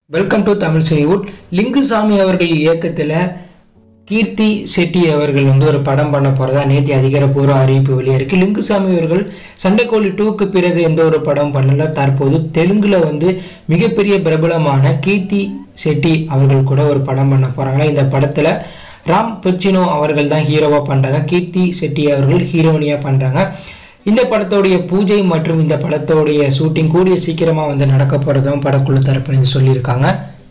welcome to Tamil Cinewood Lingusamy அவர்கள் இயக்கத்தில் கீர்த்தி செட்டி அவர்கள் வந்து ஒரு படம் பண்ண போகிறதா நேற்று அதிகாரப்பூர்வ அறிவிப்பு வெளியாயிருக்கு லிங்குசாமி அவர்கள் சண்டைக்கோழி டூக்கு பிறகு எந்த ஒரு படம் பண்ணல தற்போது தெலுங்குல வந்து மிகப்பெரிய பிரபலமான கீர்த்தி செட்டி அவர்கள் கூட ஒரு படம் பண்ண போகிறாங்க இந்த படத்தில் ராம் பெச்சினோ அவர்கள் தான் ஹீரோவாக பண்ணுறாங்க கீர்த்தி செட்டி அவர்கள் ஹீரோனியாக பண்ணுறாங்க இந்த படத்தோடைய பூஜை மற்றும் இந்த படத்தோடைய ஷூட்டிங் கூடிய சீக்கிரமாக வந்து நடக்க போகிறதும் படக்குழு தரப்புலேருந்து சொல்லியிருக்காங்க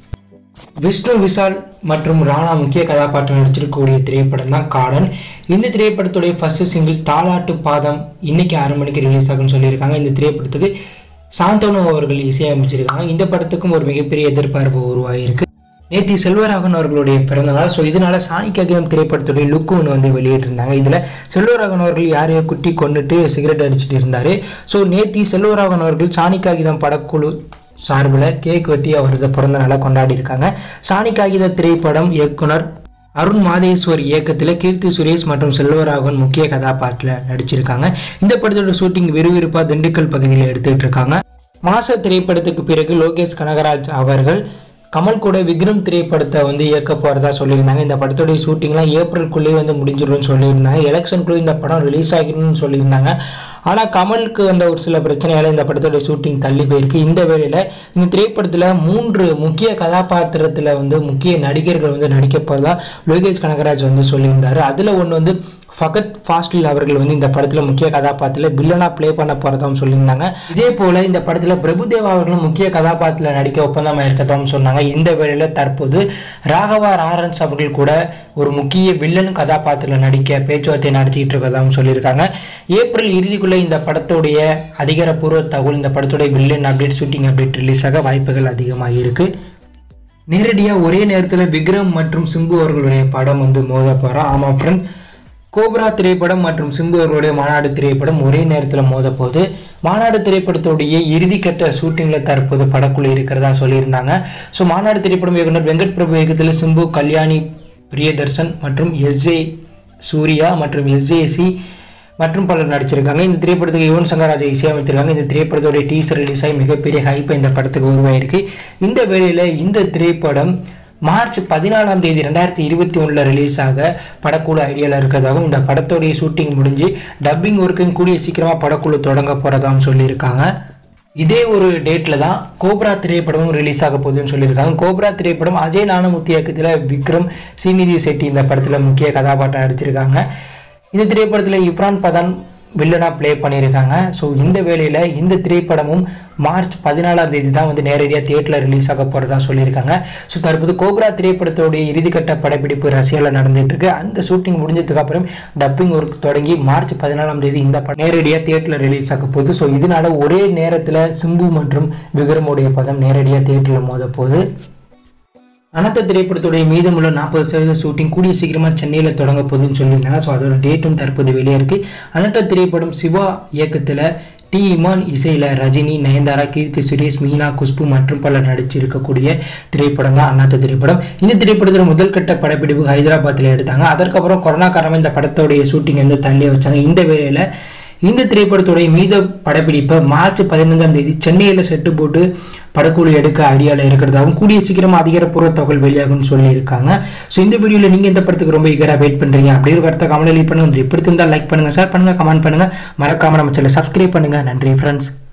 விஷ்ணு விஷால் மற்றும் ராணா முக்கிய கதாபாத்திரம் நடிச்சிருக்கக்கூடிய திரைப்படம் தான் காடன் இந்த திரைப்படத்துடைய ஃபர்ஸ்ட் சிங்கிள் தாலாட்டு பாதம் இன்னைக்கு ஆறு மணிக்கு ரிலீஸ் ஆகும்னு சொல்லியிருக்காங்க இந்த திரைப்படத்துக்கு சாந்தனு அவர்கள் இசையமைச்சிருக்காங்க இந்த படத்துக்கும் ஒரு மிகப்பெரிய எதிர்பார்ப்பு உருவாகியிருக்கு நேத்தி செல்வராகவன் அவர்களுடைய பிறந்தநாள் ஸோ இதனால சாணிக்ககியம் திரைப்படத்துடைய லுக்கு ஒன்று வந்து வெளியிட்டிருந்தாங்க இதில் செல்வராகவன் அவர்கள் யாரையோ குட்டி கொண்டுட்டு சிகரெட் அடிச்சிட்டு இருந்தார் ஸோ நேத்தி செல்வராகவன் அவர்கள் சாணிக்காகிதம் படக்குழு சார்பில் கேக் வெட்டி அவரது பிறந்த நாளை கொண்டாடி இருக்காங்க சாணிக்காகித திரைப்படம் இயக்குனர் அருண் மாதேஸ்வர் இயக்கத்தில் கீர்த்தி சுரேஷ் மற்றும் செல்வராகவன் முக்கிய கதாபாத்திரத்தில் நடிச்சிருக்காங்க இந்த படத்தோட ஷூட்டிங் விறுவிறுப்பாக திண்டுக்கல் பகுதியில் எடுத்துக்கிட்டு இருக்காங்க மாச திரைப்படத்துக்கு பிறகு லோகேஷ் கனகராஜ் அவர்கள் கமல் கூட விக்ரம் திரைப்படத்தை வந்து இயக்க போகிறதா சொல்லியிருந்தாங்க இந்த படத்துடைய ஷூட்டிங்லாம் ஏப்ரலுக்குள்ளேயே வந்து முடிஞ்சிடும்னு சொல்லியிருந்தாங்க எலெக்ஷனுக்குள்ளே இந்த படம் ரிலீஸ் ஆகிரும்னு சொல்லியிருந்தாங்க ஆனால் கமலுக்கு வந்த ஒரு சில பிரச்சனையால் இந்த படத்தோடைய ஷூட்டிங் தள்ளி போயிருக்கு இந்த வேளையில் இந்த திரைப்படத்தில் மூன்று முக்கிய கதாபாத்திரத்தில் வந்து முக்கிய நடிகர்கள் வந்து நடிக்க போகிறதா லோகேஷ் கனகராஜ் வந்து சொல்லியிருந்தாரு அதில் ஒன்று வந்து ஃபகத் ஃபாஸ்டில் அவர்கள் வந்து இந்த படத்தில் முக்கிய கதாபாத்திரத்தில் வில்லனாக ப்ளே பண்ண போகிறதாவும் சொல்லியிருந்தாங்க இதே போல் இந்த படத்தில் பிரபுதேவா அவர்களும் முக்கிய கதாபாத்திரத்தில் நடிக்க ஒப்பந்தமாக இருக்கதாகவும் சொன்னாங்க இந்த வேளையில் தற்போது ராகவா ராரன்ஸ் அவர்கள் கூட ஒரு முக்கிய வில்லன் கதாபாத்திரத்தில் நடிக்க பேச்சுவார்த்தை நடத்திட்டு இருக்கதாகவும் சொல்லியிருக்காங்க ஏப்ரல் இறுதிக்குள்ளே இந்த படத்துடைய அதிகாரப்பூர்வ தகவல் இந்த படத்துடைய villain update shooting update release ஆக வாய்ப்புகள் அதிகமாக இருக்குது நேரடியாக ஒரே நேரத்தில் விக்ரம் மற்றும் சிம்பு அவர்களுடைய படம் வந்து மோத போகிறோம் ஆமாம் ஃப்ரெண்ட்ஸ் கோப்ரா திரைப்படம் மற்றும் சிம்பு அவர்களுடைய மாநாடு திரைப்படம் ஒரே நேரத்தில் மோத போகுது மாநாடு திரைப்படத்துடைய இறுதிக்கட்ட ஷூட்டிங்கில் தற்போது படக்குழு இருக்கிறதா சொல்லியிருந்தாங்க ஸோ மாநாடு திரைப்படம் இயக்குனர் வெங்கட் பிரபு இயக்கத்தில் சிம்பு கல்யாணி பிரியதர்சன் மற்றும் எஸ்ஜே சூர்யா மற்றும் எஸ்ஜேசி மற்றும் பலர் நடிச்சிருக்காங்க இந்த திரைப்படத்துக்கு யுவன் சங்கர் ராஜா இசையமைச்சிருக்காங்க இந்த திரைப்படத்தோடைய டீசர் ரிலீஸ் ஆகி மிகப்பெரிய ஹைப்பை இந்த படத்துக்கு உருவாயிருக்கு இந்த வேளையில் இந்த திரைப்படம் மார்ச் பதினாலாம் தேதி ரெண்டாயிரத்தி இருபத்தி ஒன்றில் ரிலீஸ் ஆக படக்குழு ஐடியாவில் இருக்கிறதாகவும் இந்த படத்தோடைய ஷூட்டிங் முடிஞ்சு டப்பிங் ஒர்க்கும் கூடிய சீக்கிரமாக படக்குழு தொடங்க போகிறதாகவும் சொல்லியிருக்காங்க இதே ஒரு டேட்டில் தான் கோப்ரா திரைப்படமும் ரிலீஸ் ஆக போகுதுன்னு சொல்லியிருக்காங்க கோப்ரா திரைப்படம் அஜய் நானமுத்தி இயக்கத்தில் விக்ரம் ஸ்ரீநிதி செட்டி இந்த படத்தில் முக்கிய கதாபாத்திரம் நடிச்சிருக்காங்க இந்த திரைப்படத்தில் இப்ரான் பதான் வில்லனாக ப்ளே பண்ணியிருக்காங்க ஸோ இந்த வேளையில் இந்த திரைப்படமும் மார்ச் பதினாலாம் தேதி தான் வந்து நேரடியாக தியேட்டரில் ரிலீஸ் ஆக போகிறதா சொல்லியிருக்காங்க ஸோ தற்போது கோப்ரா திரைப்படத்தோடைய இறுதிக்கட்ட படப்பிடிப்பு ரஷ்யாவில் நடந்துட்டு இருக்கு அந்த ஷூட்டிங் முடிஞ்சதுக்கு அப்புறம் டப்பிங் ஒர்க் தொடங்கி மார்ச் பதினாலாம் தேதி இந்த படம் நேரடியாக தியேட்டரில் ரிலீஸ் ஆக போகுது ஸோ இதனால ஒரே நேரத்தில் சிம்பு மற்றும் விக்ரமுடைய படம் நேரடியாக தியேட்டரில் மோத போகுது அனந்த திரைப்படத்துடைய மீதமுள்ள நாற்பது சதவீத ஷூட்டிங் கூடிய சீக்கிரமாக சென்னையில் தொடங்க போகுதுன்னு சொல்லியிருந்தாங்க ஸோ அதோட டேட்டும் தற்போது வெளியே இருக்கு அனட்ட திரைப்படம் சிவா இயக்கத்தில் டி இமான் இசையில் ரஜினி நயன்தாரா கீர்த்தி சுரேஷ் மீனா குஷ்பு மற்றும் பலர் நடிச்சிருக்கக்கூடிய திரைப்படம் தான் அண்ணாத்த திரைப்படம் இந்த திரைப்படத்தில் முதல் கட்ட படப்பிடிப்பு ஹைதராபாத்தில் எடுத்தாங்க அதற்கப்புறம் கொரோனா காரணமாக இந்த படத்தோடைய ஷூட்டிங் வந்து தள்ளி வச்சாங்க இந்த வேளையில் இந்த திரைப்படத்துடைய மீத படப்பிடிப்பை மார்ச் பதினைந்தாம் தேதி சென்னையில் செட்டு போட்டு படக்குழு எடுக்க ஐடியாவில் இருக்கிறதாகவும் கூடிய சீக்கிரமாக அதிகாரப்பூர்வ தகவல் வெளியாகும்னு சொல்லியிருக்காங்க ஸோ இந்த வீடியோவில் நீங்கள் இந்த படத்துக்கு ரொம்ப ஈகராக வெயிட் பண்ணுறீங்க அப்படி ஒரு கருத்தை கமெண்ட் லீவ் பண்ணுங்கள் பிடித்திருந்தால் லைக் பண்ணுங்கள் ஷேர் பண்ணுங்கள் கமெண்ட் பண்ணுங்கள் மறக்காமல் நம்ம சேனல் சப்ஸ்கிரைப் பண்ணுங்கள் நன்றி ஃப்ரெண்ட்ஸ்